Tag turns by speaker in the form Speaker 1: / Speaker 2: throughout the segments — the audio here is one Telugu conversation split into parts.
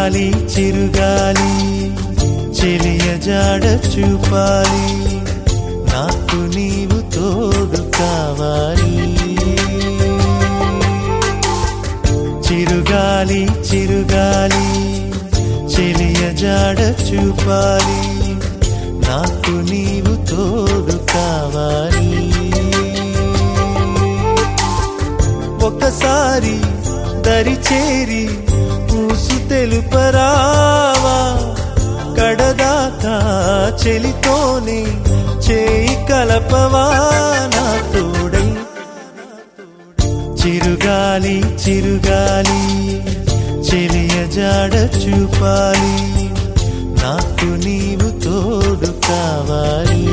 Speaker 1: చిరుగాలి చిరుగాలి చెలియ జాడ చూపాలి నాకు నీవు తోడు కావాలి చిరుగాలి చిరుగాలి చెలియ జాడ చూపాలి నాకు నీవు తోడు కావాలి ఒకసారి దరి చేరి పూసు తెలుపరావా కడదాకా చెలితోనే చేయి కలపవా నా తోడై చిరుగాలి చిరుగాలి చెలియ జాడ చూపాలి నాకు నీవు తోడు కావాలి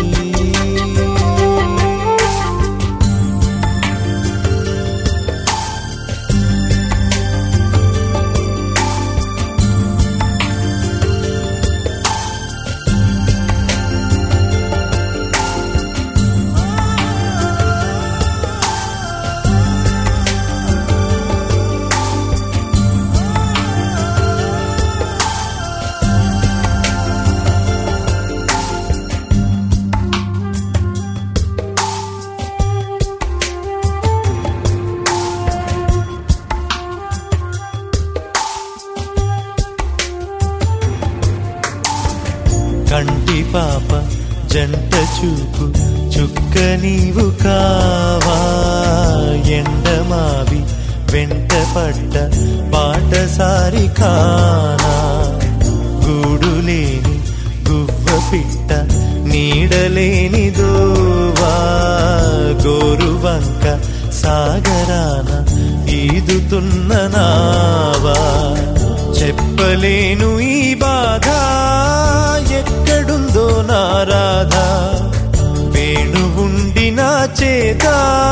Speaker 1: కంటి పాప జంట చూపు చుక్క నీవు కావా ఎండమావి వెంట పడ్డ పాటసారి కానా గూడు లేని గువ్వ పిట్ట నీడలేని దోవా గోరు వంక సాగరాన ఈదుతున్న నావా చెప్పలేను ఈ బాధ ఎక్కడుందో నా రాధ వేణు ఉండి నా చేత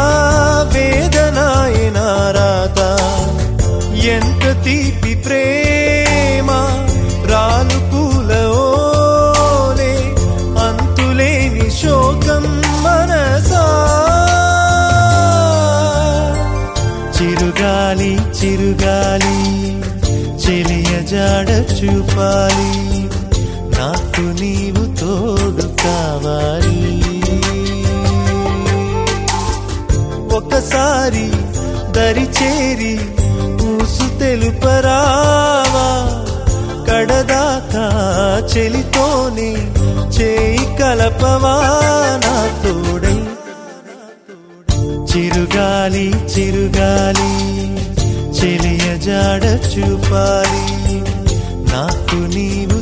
Speaker 1: వేదనాయ నా రాత ఎంత తీపి ప్రేమ రాలు పూల ఓలే అంతులేని శోకం మనసా చిరుగాలి చిరుగాలి చెలియ జాడ చూపాలి నాకు నీవు తోడు కావాలి ఒకసారి దరి చేరి పూసు తెలుపరావా కడదాకా చెలితోనే చేయి కలపవా నా తోడై చిరుగాలి చిరుగాలి చెలియ జాడ చూపాలి నాకు నీవు